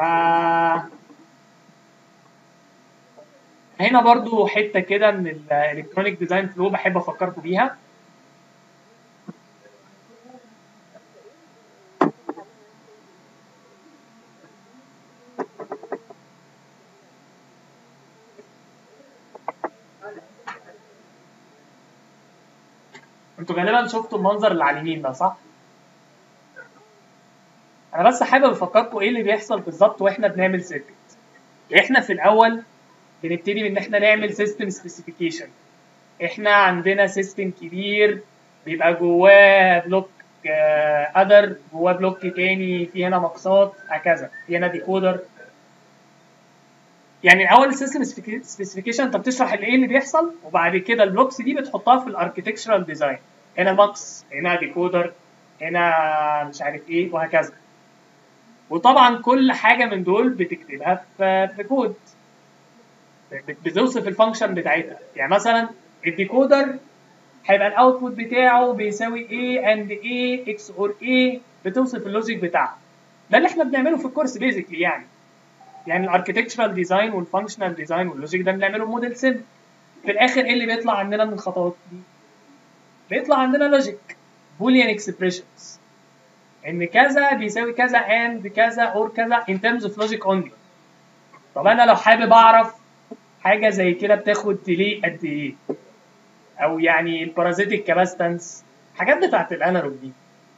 هنا برضو حته كده من الالكترونيك ديزاين فلو بحب افكركم بيها انتوا غالبا شفتوا المنظر اللي على اليمين ده صح؟ انا بس حابب افكركم ايه اللي بيحصل بالظبط واحنا بنعمل سيركت احنا في الاول بنبتدي بان احنا نعمل سيستم سبيسيفيكيشن احنا عندنا سيستم كبير بيبقى جواه بلوك اذر جواه بلوك تاني في هنا مقصات هكذا في هنا ديكودر يعني الاول السيستم سبيسيفيكيشن انت بتشرح الايه اللي بيحصل وبعد كده البلوكس دي بتحطها في الاركتكتشرال ديزاين هنا ماكس هنا ديكودر هنا مش عارف ايه وهكذا وطبعا كل حاجه من دول بتكتبها في في كود بت- بتوصف الفانكشن بتاعتها يعني مثلا الديكودر هيبقى الاوتبوت بتاعه بيساوي A and A X or A بتوصف اللوجيك بتاعها ده اللي احنا بنعمله في الكورس بيزيكلي يعني يعني الاركتكتشرال ديزاين والفانكشنال ديزاين واللوجيك ده بنعمله موديل سيم في الاخر ايه اللي بيطلع عندنا من الخطوات دي بيطلع عندنا لوجيك بوليان اكسبريشنز ان كذا بيساوي كذا and كذا اور كذا in terms of logic only طب انا لو حابب اعرف حاجه زي كده بتاخد ديلي قد ايه او يعني البارازيتيك كاباستنس حاجات بتاعت الانالوج دي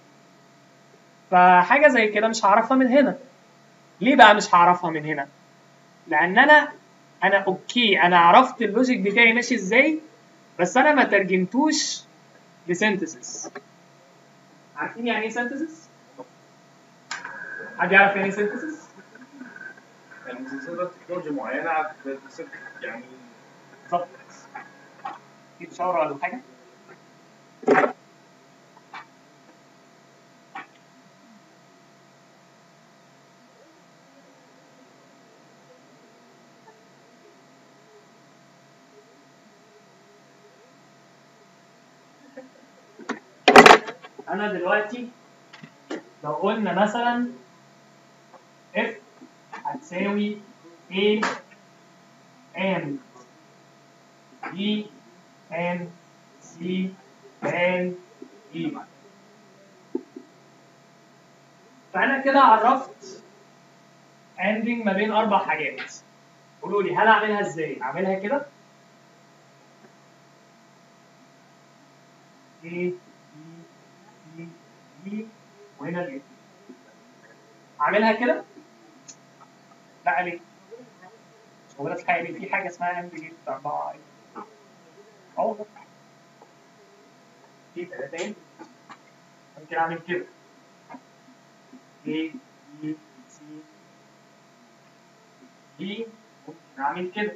فحاجه زي كده مش هعرفها من هنا ليه بقى مش هعرفها من هنا لان انا انا اوكي انا عرفت اللوجيك بتاعي ماشي ازاي بس انا ما ترجمتوش لسينثيسيس عارفين يعني ايه سينثيسيس حد يعرف يعني ايه سينثيسيس يعني بتستخدم تكنولوجيا معينه بتصير يعني بالظبط في شاور ولا حاجه انا دلوقتي لو قلنا مثلا f هتساوي a and B and C and E فأنا كده عرفت ending ما بين أربع حاجات قولوا لي هل أعملها إزاي؟ أعملها كده؟ A B C D وهنا ال A أعملها كده؟ لا ليه؟ مش موجودة في الحقيقة في حاجة اسمها اند جيت أربعة أو في ثلاثين ممكن أعمل كده A B C D ممكن أعمل كده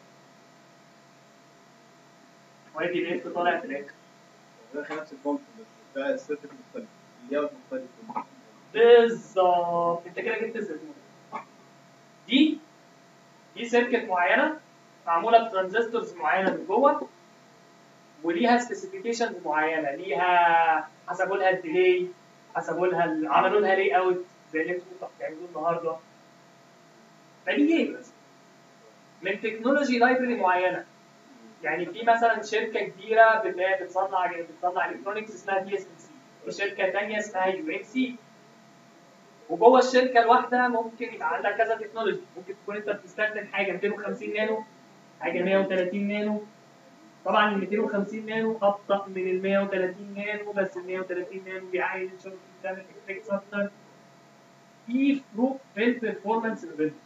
وادي الاف طالع في الاخر ده نفس الفانكشن بس ده السيركت مختلف اللاyout مختلف بالظبط انت كده جبت الزيتون دي دي سيركت معينه معموله بترانزستورز معينه من جوه وليها سبيسيفيكيشنز معينه ليها حسبوا لها الديلي حسبوا لها ال- عملوا لها لي اوت زي اللي انتوا بتعملوه النهارده فدي جيمز من تكنولوجي لايبرري معينه يعني في مثلا شركه كبيره بت- بتصنع بتصنع الكترونكس اسمها تي اس ام سي وشركه ثانيه اسمها يو ام سي وجوه الشركه الواحده ممكن يبقى عندها كذا تكنولوجي ممكن تكون انت بتستخدم حاجه 250 نانو حاجه 130 نانو طبعا ال 250 نانو ابطا من ال 130 نانو بس ال 130 نانو بيعايز شغل بتعمل افكتس اكتر في فروق في البرفورمانس ما بينهم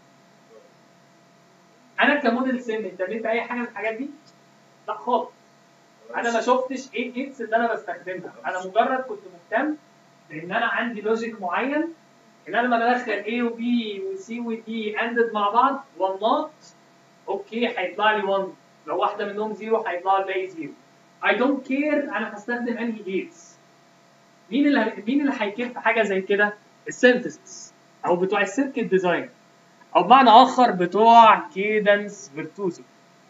انا كموديل سن اهتميت باي حاجه من الحاجات دي؟ لا خالص انا ما شفتش ايه الجيتس اللي انا بستخدمها انا مجرد كنت مهتم بان انا عندي لوجيك معين ان انا لما بدخل A و B و C و D اندد مع بعض والنوت اوكي هيطلع لي 1 لو واحده منهم زيرو هيطلع لي الباقي زيرو I don't care انا هستخدم انهي جيتس مين اللي مين اللي هيكير في حاجه زي كده؟ السينثيسيس او بتوع السيركت ديزاين او بمعنى اخر بتوع كيدنس فيرتوزو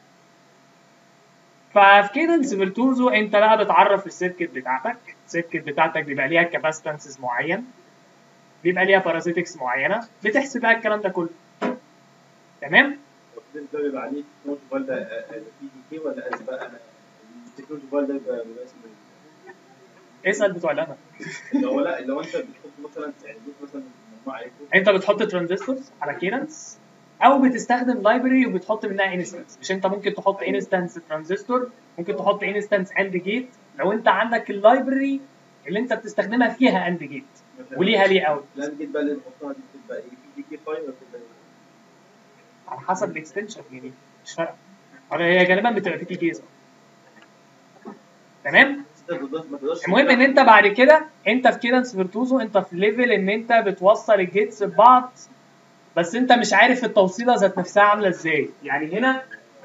ففي كيدنس فيرتوزو انت بقى بتعرف السيركت بتاعتك السيركت بتاعتك بيبقى ليها كاباسيتنسز معين بيبقى ليها بارازيتكس معينه بتحسب بقى الكلام ده كله تمام ده بيبقى عليه تكنولوجي فايل ده بي دي كي ولا اس بقى التكنولوجي فايل ده بيبقى بيبقى اسمه إيه؟ اسال بتوع الانا اللي هو لا اللي هو انت بتحط مثلا يعني جيت مثلا مجموعه ايكو انت بتحط ترانزستورز على كيدنس او بتستخدم لايبرري وبتحط منها انستنس مش انت ممكن تحط انستنس ترانزستور ممكن تحط انستنس اند جيت لو انت عندك اللايبرري اللي انت بتستخدمها فيها اند جيت وليها لي اوت لا جيت بقى اللي نحطها دي بتبقى ايه في دي كي فايل ولا بتبقى ايه؟ على حسب الاكستنشن يعني مش فارقه ولا هي غالبا بتبقى في تي كيز تمام بس انت تقدرش- ما تقدرش المهم ان انت بعد كده انت في كيدنس فيرتوزو انت في ليفل ان انت بتوصل الجيتس ببعض بس انت مش عارف التوصيله ذات نفسها عامله ازاي يعني هنا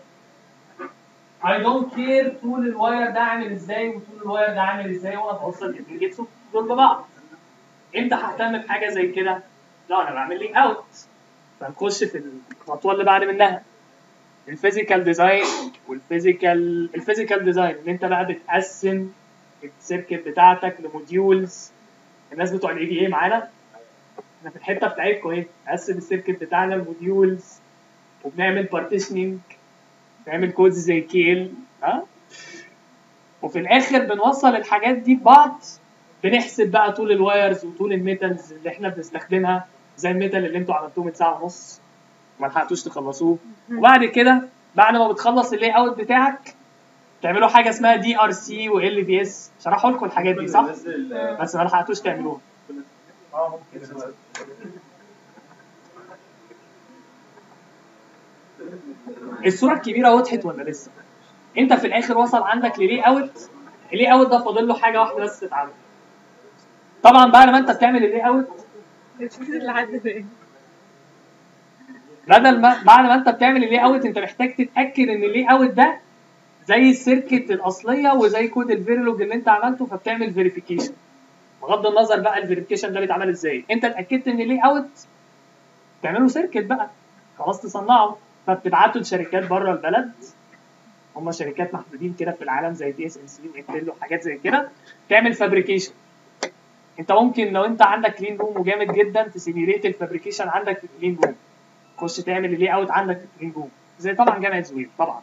I don't care طول الواير ده عامل ازاي وطول الواير ده عامل ازاي وانا بوصل الاثنين جيتس دول ببعض امتى ههتم بحاجه زي كده؟ لا انا بعمل لي اوت فنخش في الخطوه اللي بعد منها الفيزيكال ديزاين والفيزيكال الفيزيكال ديزاين ان انت بقى بتقسم السيركت بتاعتك لموديولز الناس بتوع الاي بي اي معانا احنا في الحته بتاعتكم اهي نقسم السيركت بتاعنا لموديولز وبنعمل بارتيشننج نعمل كودز زي كي ال ها وفي الاخر بنوصل الحاجات دي ببعض بنحسب بقى طول الوايرز وطول الميتالز اللي احنا بنستخدمها زي الميتال اللي انتوا عملتوه من ساعه ونص وما لحقتوش تخلصوه وبعد كده بعد ما بتخلص اللاي اوت بتاعك تعملوا حاجه اسمها دي ار سي وال في اس شرحوا لكم الحاجات دي صح؟ بننزل- بس ما لحقتوش تعملوها اه ممكن الصوره الكبيره وضحت ولا لسه؟ انت في الاخر وصل عندك للاي اوت اللاي اوت ده فاضل له حاجه واحده بس تتعمل طبعا بعد ما انت بتعمل اللاي اوت لحد فين بدل ما بعد ما انت بتعمل اللاي اوت انت محتاج تتاكد ان اللاي اوت ده زي السيركت الاصليه وزي كود الفيرلوج اللي انت عملته فبتعمل فيريفيكيشن بغض النظر بقى الفيريفيكيشن ده بيتعمل ازاي انت اتاكدت ان اللاي اوت تعمله سيركت بقى خلاص تصنعه فبتبعته لشركات بره البلد هم شركات محدودين كده في العالم زي دي اس ان سي وانتل وحاجات زي كده تعمل فابريكيشن انت ممكن لو انت عندك كلين روم وجامد جدا تسيميليت الفابريكيشن عندك في الكلين روم تخش تعمل اللاي اوت عندك في الكلين روم زي طبعا جامعه زويل طبعا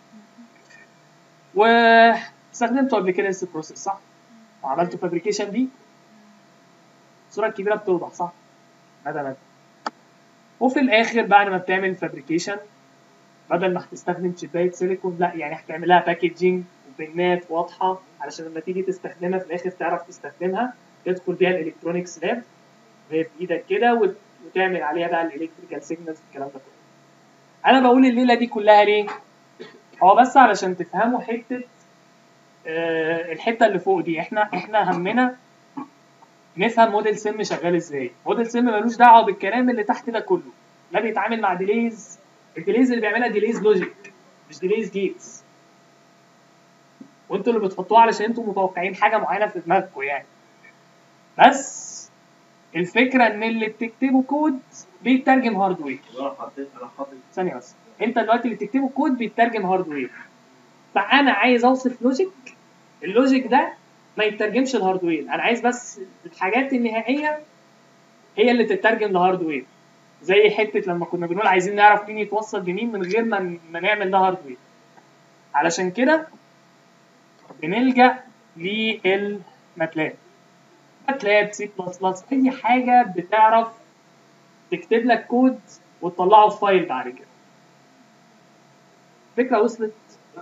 واستخدمته قبل كده اس بروسيس صح؟ وعملته فابريكيشن دي الصوره الكبيره بتوضح صح؟ مدى مدى وفي الاخر بعد ما بتعمل فابريكيشن بدل ما هتستخدم شبايه سيليكون لا يعني هتعملها باكجينج وبنات واضحه علشان لما تيجي تستخدمها في الاخر تعرف تستخدمها تدخل بيها الالكترونكس لاب وهي بايدك كده وت- وتعمل عليها بقى الالكتريكال سيجنالز والكلام ده كله. انا بقول الليله دي كلها ليه؟ هو بس علشان تفهموا حته آه الحته اللي فوق دي احنا احنا همنا نفهم موديل سم شغال ازاي موديل سم ملوش دعوه بالكلام اللي تحت ده كله لا بيتعامل مع ديليز الديليز اللي بيعملها ديليز لوجيك مش ديليز جيتس وانتوا اللي بتحطوها علشان انتوا متوقعين حاجه معينه في دماغكم يعني بس الفكره ان اللي بتكتبه كود بيترجم هاردوير انا حطيت انا حاطط ثانيه بس انت دلوقتي اللي بتكتبه كود بيترجم هاردوير فانا عايز اوصف لوجيك اللوجيك ده ما يترجمش الهاردوير انا عايز بس الحاجات النهائيه هي اللي تترجم لهاردوير زي حته لما كنا بنقول عايزين نعرف مين يتوصل بمين من غير ما ما نعمل ده هاردوير علشان كده بنلجا للماتلاب ماتلاب سي بلس بلس اي حاجه بتعرف تكتب لك كود وتطلعه في فايل بعد كده فكره وصلت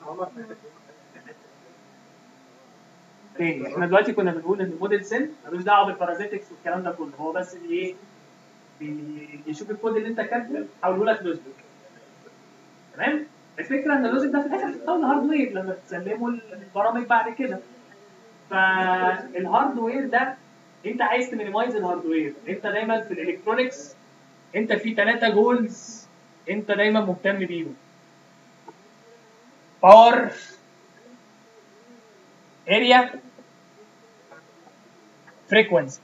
تاني احنا دلوقتي كنا بنقول ان الموديل سيل ملوش دعوه بالبارازيتكس والكلام ده كله هو بس اللي ايه بي- بيشوف الكود اللي انت كاتبه يحوله لك لوجيك تمام الفكره ان اللوجيك ده في الاخر بيتحول لهاردوير لما تسلمه البرامج بعد كده فالهاردوير ده انت عايز تمينيمايز الهاردوير انت دايما في الالكترونكس انت في ثلاثه جولز انت دايما مهتم بيهم باور اريا فريكونسي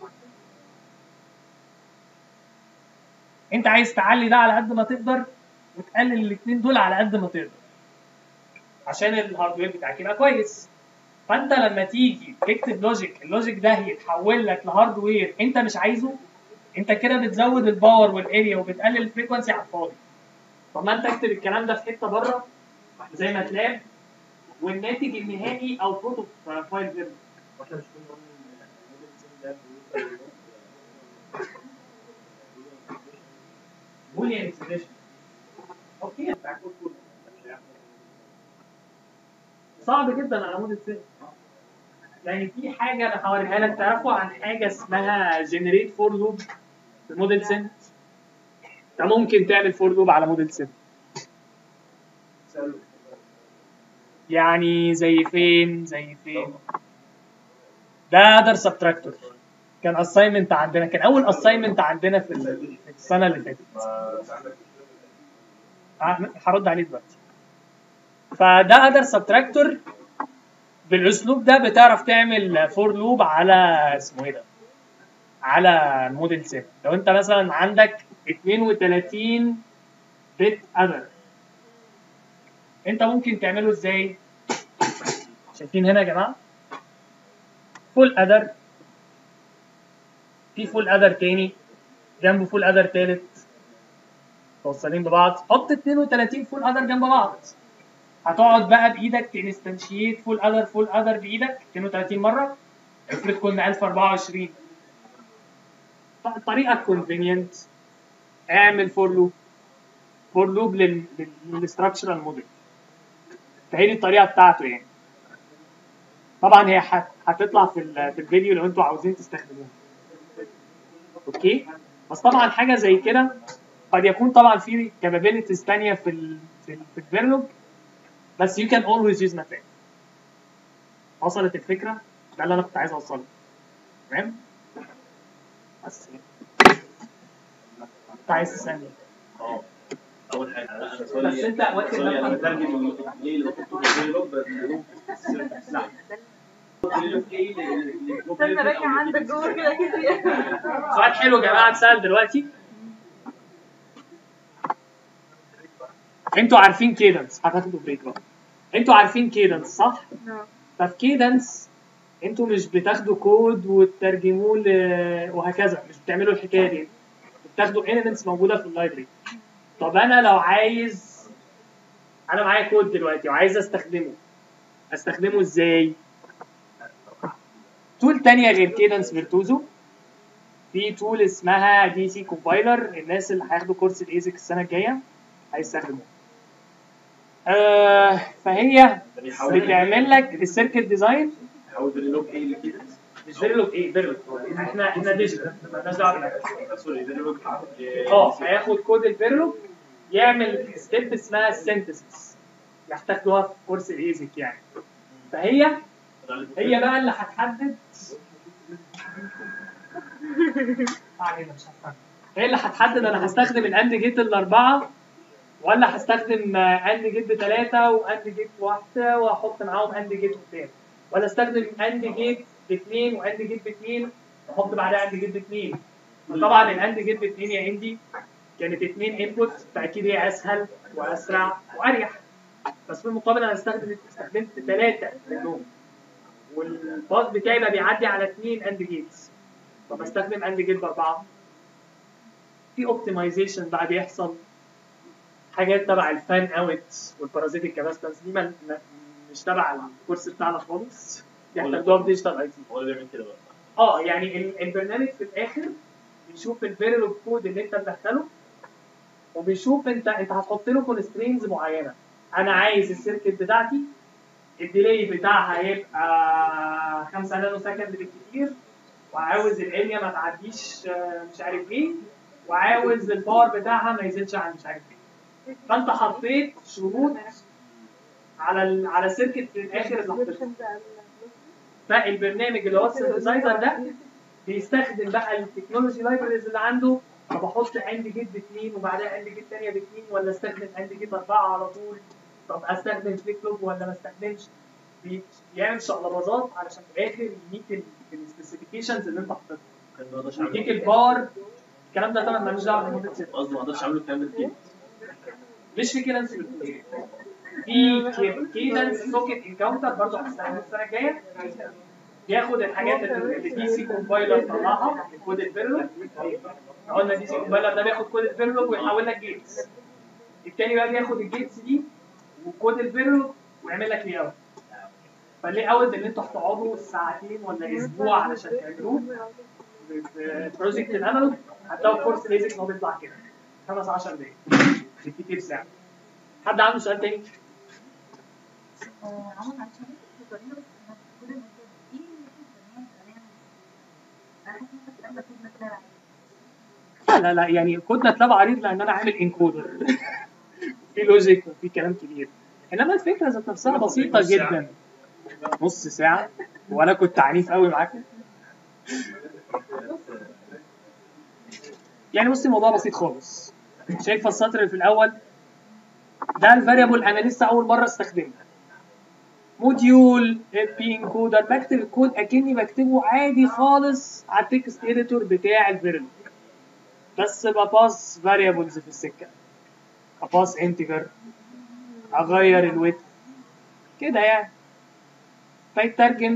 انت عايز تعلي ده على قد ما تقدر وتقلل الاثنين دول على قد ما تقدر عشان الهاردوير بتاعك يبقى كويس فانت لما تيجي تكتب لوجيك اللوجيك ده يتحول لك لهاردوير انت مش عايزه انت كده بتزود الباور والاريا وبتقلل الفريكونسي على الفاضي طب ما انت اكتب الكلام ده في حته بره زي ما تلاب والناتج النهائي اوتبوت اوف فايل فيرجن واحنا مش كنا قلنا ان الموديل سيم ده بيوصل بوليان اكسبريشن اوكي صعب جدا على مود السن يعني في حاجه انا هوريها لك تعرفوا عن حاجه اسمها جنريت فور لوب في موديل سن انت ممكن تعمل فور لوب على موديل سن يعني زي فين زي فين ده در سبتراكتور كان اساينمنت عندنا كان اول اساينمنت عندنا في ال- في السنه اللي فاتت ه- هرد عليه دلوقتي فده ادر سبتراكتور بالاسلوب ده بتعرف تعمل فور لوب على اسمه ايه ده على الموديل سيت لو انت مثلا عندك 32 بت ادر انت ممكن تعمله ازاي شايفين هنا يا جماعه فول ادر في فول ادر تاني جنبه فول ادر تالت متوصلين ببعض حط 32 فول ادر جنب بعض هتقعد بقى بايدك تنستنشيت فول ادر فول ادر بايدك 32 مره افرض كنا 1024 طريقه كونفينينت اعمل فور لوب فور لوب للستراكشرال موديل فهي دي الطريقه بتاعته يعني طبعا هي هت- هتطلع في ال- في الفيديو لو انتوا عاوزين تستخدموها اوكي بس طبعا حاجه زي كده قد يكون طبعا في capabilities تانية في ال في, ال في الفيرلوج بس you can always use ماتلاب وصلت الفكره ده اللي انا كنت عايز اوصله تمام بس كنت عايز تسالني اه اول حاجه انا بس سؤالي انت واخد سؤالي انا بالك- بترجم ليه اللي بحطه في الفيلوج لا الفيلوج ايه اللي استنى راجع عندك جوه كده كتير سؤال حلو يا جماعه اتسال دلوقتي انتوا عارفين كيدنس هتاخدوا بريك بقى انتوا عارفين كيدنس صح؟ ففي كيدنس انتوا مش بتاخدوا كود وتترجموه ل- وهكذا مش بتعملوا الحكايه دي بتاخدوا elements موجوده في اللايبرري طب انا لو عايز انا معايا كود دلوقتي وعايز استخدمه استخدمه ازاي؟ تول تانية غير كيدنس فيرتوزو في تول اسمها دي سي كومبايلر الناس اللي هياخدوا كورس الايزك السنه الجايه هيستخدموه آه فهي بتعمل لك السيركت ديزاين حاول فيلوج ايه اللي كده مش فيرلوج ايه فيرلوج احنا احنا ديجيتال مالناش دعوه بالأكل. سوري فيلوج اه هياخد كود الفيرلوج يعمل ستيب اسمها السينثيسيس هتاخدوها في كورس الايزك يعني فهي هي بقى اللي هتحدد علينا مش هفهم هي اللي هتحدد انا هستخدم الاند جيت الاربعه ولا هستخدم اند جيت بثلاثه واند جيت واحده واحط معاهم اند جيت قدام ولا استخدم اند جيت باثنين واند جيت باثنين واحط بعدها اند جيت باثنين طبعا الاند جيت باثنين يا اندي كانت اثنين انبوت فاكيد هي اسهل واسرع واريح بس في المقابل انا استخدمت استخدمت ثلاثه منهم والباص بتاعي بقى بيعدي على اثنين اند جيتس طب استخدم اند جيت باربعه في اوبتمايزيشن بقى بيحصل حاجات تبع الفان اوت والبارازيتيك كاباستنس دي ما ما- مش تبع الكورس بتاعنا خالص دي هتاخدوها في ديجيتال اي تي هو اللي بيعمل كده بقى اه يعني ال- البرنامج في الاخر بيشوف الفيرلوج كود اللي انت مدخله وبيشوف انت انت هتحط له كونسترينز معينه انا عايز السيركت بتاعتي الديلي بتاعها هيبقى 5 نانو سكند بالكتير وعاوز الاريا ما تعديش آه، مش عارف ايه وعاوز الباور بتاعها ما يزيدش عن مش عارف ايه فانت حطيت شروط على ال... على السيركت في الاخر اللي حطيتها فالبرنامج اللي هو السنتسايزر ده بيستخدم بقى التكنولوجي لايبرز اللي عنده فبحط اند جيت باثنين وبعدها اند جيت ثانيه باثنين ولا استخدم اند جيت اربعه على طول طب استخدم فليك لوب ولا ما استخدمش بي- بيعمل شقلباظات علشان في الاخر يديك السبيسيفيكيشنز اللي انت حاططها كان ما اقدرش يديك اعمله البار الكلام ده طبعا ملوش دعوه بالموديل سيت قصدي ما اقدرش اعمله كامل كده مش في كيدنس في كيدنس سوكيت انكاونتر برضه هستخدمه السنه الجايه بياخد الحاجات اللي الدي سي كومبايلر طلعها الكود الفيرلوج قلنا دي سي كومبايلر ده بياخد كود الفيرلوج ويحول لك جيتس التاني بقى بياخد الجيتس دي وكود الفيرلوج ويعمل لك لي اوت فاللي اوت اللي انتوا هتقعدوا ساعتين ولا اسبوع علشان تعملوه بروجكت الانالوج هتلاقوا كورس بيزك ان هو بيطلع كده 15 دقايق بالكتير ساعه حد عنده سؤال تاني؟ آه، عمر معلش ممكن تورينا بس انا كل الموضوع ايه اللي في البرنامج انا حاسه ان انت بتعمل كود مثلا لا لا لا يعني كود ماتلاب عريض لان انا عامل انكودر في لوجيك وفي كلام كبير انما الفكره ذات نفسها بسيطه نص ساعة. جدا نص ساعه وانا كنت عنيف قوي معاكم يعني بصي الموضوع بسيط خالص شايفه السطر اللي في الاول ده الفاريبل انا لسه اول مره استخدمه موديول بي انكودر بكتب الكود اكني بكتبه عادي خالص على التكست اديتور بتاع الفيرلوج بس بباص فاريبلز في السكه اباص انتجر اغير الويت كده يعني فيترجم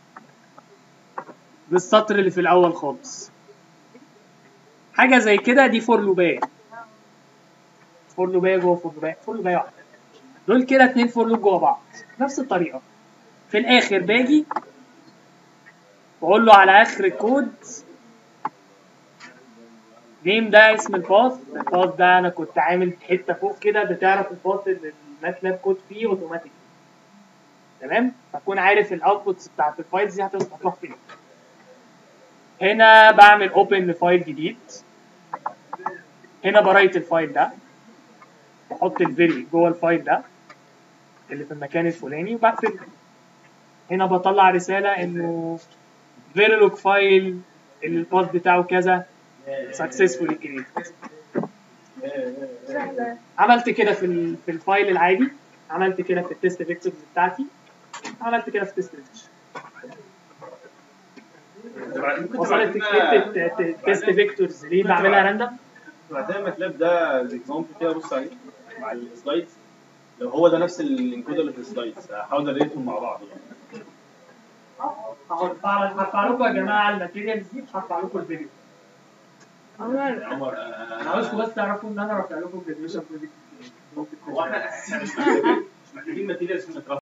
بالسطر اللي في الاول خالص حاجه زي كده دي فور لوبايه فور لوبايه جوه فور لوبايه فور لوبايه واحده دول كده اتنين فور لوب جوه بعض نفس الطريقه في الاخر باجي واقول له على اخر الكود نيم ده اسم الباث الباث ده انا كنت عامل حته فوق كده بتعرف الباث اللي الماتلاب كود فيه اوتوماتيك تمام فاكون عارف الاوتبوتس بتاعت الفايلز دي هتروح فين هنا بعمل اوبن لفايل جديد هنا برايت الفايل ده بحط الفيري جوه الفايل ده اللي في المكان الفلاني وبقفل هنا بطلع رساله انه فيرلوج فايل اللي الباث بتاعه كذا successfully created سهله عملت كده في ال- في الفايل العادي عملت كده في التست فيكتورز بتاعتي عملت كده في التست فيكتورز ممكن وصلت تبعت لنا- التست فيكتورز ليه بعملها راندوم تبعت لنا الماتلاب ده الاكزامبل كده بص عليه مع السلايدز لو هو ده نفس الانكودر اللي في السلايدز هحاول اريتهم مع بعض يعني هرفع هرفع لكم يا جماعه الماتيريالز دي هرفع لكم الفيديو عمر عمر انا عاوزكم بس تعرفوا ان انا رافع لكم الجراديويشن بروجكت هو احنا إحنا مش محتاجين مش محتاجين ماتيريالز عشان نترفع